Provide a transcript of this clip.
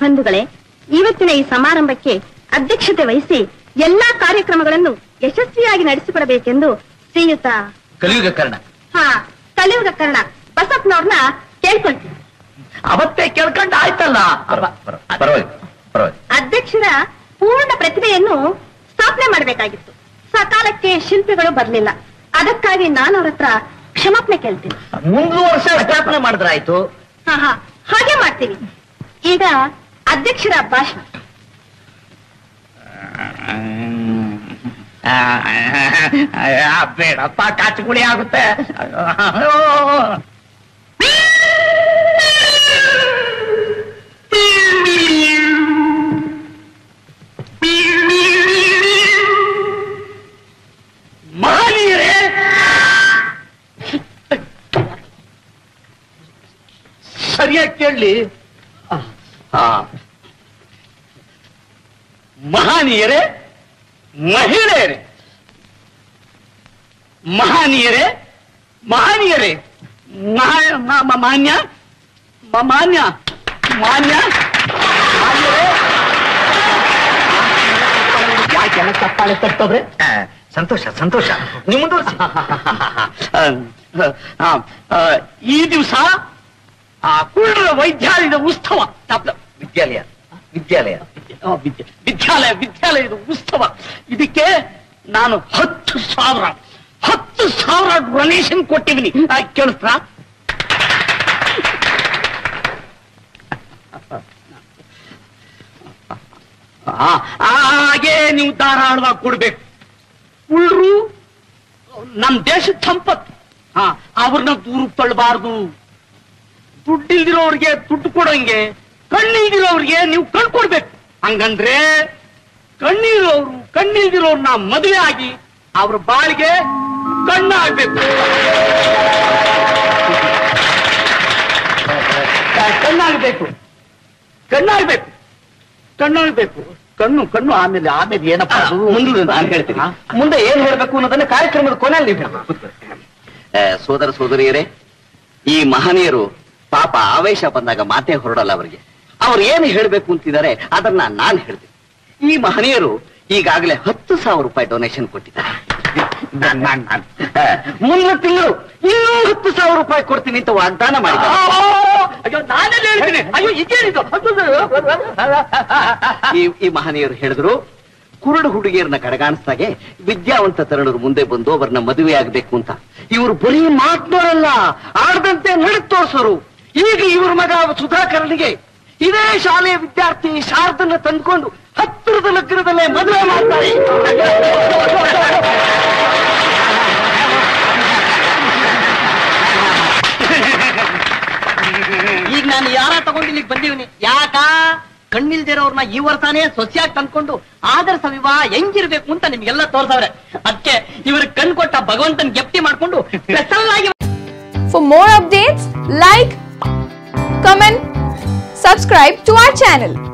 ಬಂಧುಗಳೇ ಇವತ್ತಿನ ಈ ಸಮಾರಂಭಕ್ಕೆ ಅಧ್ಯಕ್ಷತೆ ವಹಿಸಿ ಎಲ್ಲಾ ಕಾರ್ಯಕ್ರಮಗಳನ್ನು ಯಶಸ್ವಿಯಾಗಿ ನಡೆಸಿಕೊಡಬೇಕೆಂದು ಶ್ರೀಯುತ ಕಲಿಯುಗ ಕರ್ಣ ಹಾ ಕಲಿಯುಗ ಕರ್ಣ ಬಸಪ್ಪನವ್ರನ್ನ ಕೇಳ್ಕೊಳ್ತೀನಿ ಅವತ್ತೇ ಕೇಳ್ಕೊಂಡ್ ಆಯ್ತಲ್ಲ ಪರವಾಗಿ ಪರವಾಗಿ ಅಧ್ಯಕ್ಷರ ಪೂರ್ಣ ಪ್ರತಿಭೆಯನ್ನು ಸ್ಥಾಪನೆ ಮಾಡಬೇಕಾಗಿತ್ತು ಸಕಾಲಕ್ಕೆ ಶಿಲ್ಪಿಗಳು ಬರ್ಲಿಲ್ಲ ಅದಕ್ಕಾಗಿ ನಾನು ಅವ್ರ ಹತ್ರ ಕ್ಷಮಾಪಣೆ ಕೇಳ್ತೀನಿ ಮುಂದಿನ ವರ್ಷ ಸ್ಥಾಪನೆ ಮಾಡಿದ್ರಾಯ್ತು ಹಾ ಹಾ ಹಾಗೆ ಮಾಡ್ತೀವಿ ಈಗ ಅಧ್ಯಕ್ಷರ ಭಾಷಣ ಬೇಡಪ್ಪ ಕಾಚುಗುಳಿ ಆಗುತ್ತೆ ಮಹನೀಯರೇ ಸರಿಯಾಗಿ ಕೇಳಲಿ ಮಹಾನೀಯರೇ ಮಹಿಳೆಯರೇ ಮಹಾನೀಯರೇ ಮಹಾನೀಯರೇ ಮಹಾ- ಮ- ಮ- ಮಾನ್ಯ ಮ- ಮಾನ್ಯ ಮಾನ್ಯ ಮಾನ್ಯರೇ ಯಾಕೆಲ್ಲ ಚಪ್ಪಾಳೆ ತಟ್ಟೋದ್ರೆ ಆ, ಸಂತೋಷ ಸಂತೋಷ ನೀವು ಮುಂದುವರಿಸಿ ಆ, ಆ, ಈ ದಿವಸ ಆ ಕುರುಡರ ವೈದ್ಯಾಲಯದ ಉತ್ಸವ ತಪ್ಪ- ವಿದ್ಯಾಲಯ ವಿದ್ಯಾಲಯ ಆ, ವಿದ್ಯ- ವಿದ್ಯಾಲಯ ವಿದ್ಯಾಲಯದ ಉತ್ಸವ ಇದಕ್ಕೆ ನಾನು ಹತ್ತು ಸಾವಿರ ಹತ್ತು ಸಾವಿರ ಡೊನೇಷನ್ ಕೊಟ್ಟಿದ್ದೀನಿ ಆ, ಕೇಳಿಸ್ತಾ ಆ, ಹಾಗೆ ನೀವು ಧಾರಾಳವಾಗಿ ಕೊಡ್ಬೇಕು ಉಳ್ರು ನಮ್ ದೇಶದ ಸಂಪತ್ತು ಹಾ ಅವ್ರನ್ನ ದೂರ ತಳ್ಳಬಾರ್ದು ದುಡ್ಡಿಲ್ದಿರೋರ್ಗೆ ದುಡ್ಡು ಕೊಡೋಂಗೆ ಕಣ್ಣಿಲ್ದಿರೋರ್ಗೆ ನೀವು ಕಣ್ ಕೊಡ್ಬೇಕು ಹಂಗಂದ್ರೆ ಕಣ್ಣಿರೋರು ಕಣ್ಣಿಲ್ದಿರೋರ್ನ ಮದುವೆ ಆಗಿ ಅವ್ರ ಬಾಳಿಗೆ ಕಣ್ಣಾಗ್ಬೇಕು ಕಣ್ಣಾಗ್ಬೇಕು ಕಣ್ಣಾಗ್ಬೇಕು ಕಣ್ಣಾಗ್ಬೇಕು ಕಣ್ಣು ಕಣ್ಣು ಆಮೇಲೆ ಆಮೇಲೆ ಏನಪ್ಪ ಅದು? ಮುಂದೆ ನಾನು ಹೇಳ್ತೀನಿ ಹಾ? ಮುಂದೆ ಏನ್ ಹೇಳ್ಬೇಕು ಅನ್ನೋದನ್ನ ಕಾರ್ಯಕ್ರಮದ ಕೊನೆಯಲ್ಲಿ ನೀವು ಹೇಳ್ಬೇಕು. ಆ, ಸೋದರ ಸೋದರಿಯರೇ ಈ ಮಹನೀಯರು ಪಾಪ ಆವೇಶ ಬಂದಾಗ ಮಾತೇ ಹೊರಡಲ್ಲ ಅವರಿಗೆ ಅವ್ರು ಏನು ಹೇಳ್ಬೇಕು ಅಂತಿದ್ದಾರೆ ಅದನ್ನ ನಾನ್ ಹೇಳ್ತೀನಿ ಈ ಮಹನೀಯರು ಈಗಾಗಲೇ ಹತ್ತು ಸಾವಿರ ರೂಪಾಯಿ ಡೊನೇಷನ್ ಕೊಟ್ಟಿದ್ದಾರೆ ನಾನ್- ನಾನ್- ನಾನ್. ಆ, ಮುಂದಿನ ತಿಂಗಳು ಇನ್ನೂ ಹತ್ತು ಸಾವಿರ ರೂಪಾಯಿ ಕೊಡ್ತೀನಿ ಅಂತ ವಾಗ್ದಾನ ಮಾಡಿದ್ದಾರೆ ಅಯ್ಯೋ ನಾನೆಲ್ಲ ಹೇಳ್ತೀನಿ ಅಯ್ಯೋ ಇದೇನಿದು ಈ ಈ ಮಹನೀಯರು ಹೇಳಿದ್ರು ಕುರುಡು ಹುಡುಗಿಯರನ್ನ ಕಡೆಗಾಣಿಸ್ದಾಗೆ ವಿದ್ಯಾವಂತ ತರುಣರು ಮುಂದೆ ಬಂದು ಅವರನ್ನ ಮದುವೆ ಆಗ್ಬೇಕು ಅಂತ ಇವರು ಬರೀ ಮಾತನಾಡಲ್ಲ ಆಡದಂತೆ ನಡಕ್ ತೋರ್ಸೋರು ಈಗ ಇವ್ರ ಮಗ ಸುಧಾಕರನಿಗೆ ಇದೇ ಶಾಲೆಯ ವಿದ್ಯಾರ್ಥಿ ಶಾರದನ್ನ ತಂದ್ಕೊಂಡು ಹತ್ತಿರದ ಲಗ್ನದಲ್ಲೇ ಮದುವೆ ಮಾಡ್ತಾರೆ ಈಗ ನಾನು ಯಾರ ತಗೊಂಡು ಇಲ್ಲಿಗೆ ಬಂದಿವ್ನಿ ಯಾಕ ಕಣ್ಣಿಲ್ದಿರೋರ್ನ ಈ ವರ್ಷಾನೇ ಸೊಸೆಯಾಗಿ ತಂದ್ಕೊಂಡು ಆದರ್ಶ ವಿವಾಹ ಹೆಂಗಿರ್ಬೇಕು ಅಂತ ನಿಮ್ಗೆಲ್ಲ ತೋರ್ಸವ್ರೆ ಅದಕ್ಕೆ ಇವ್ರ ಕಣ್ ಕೊಟ್ಟ ಭಗವಂತನ್ ಗೆಪ್ತಿ ಮಾಡ್ಕೊಂಡು ಸ್ಪೆಷಲ್ ಆಗಿ For more updates, like, comment, subscribe to our channel.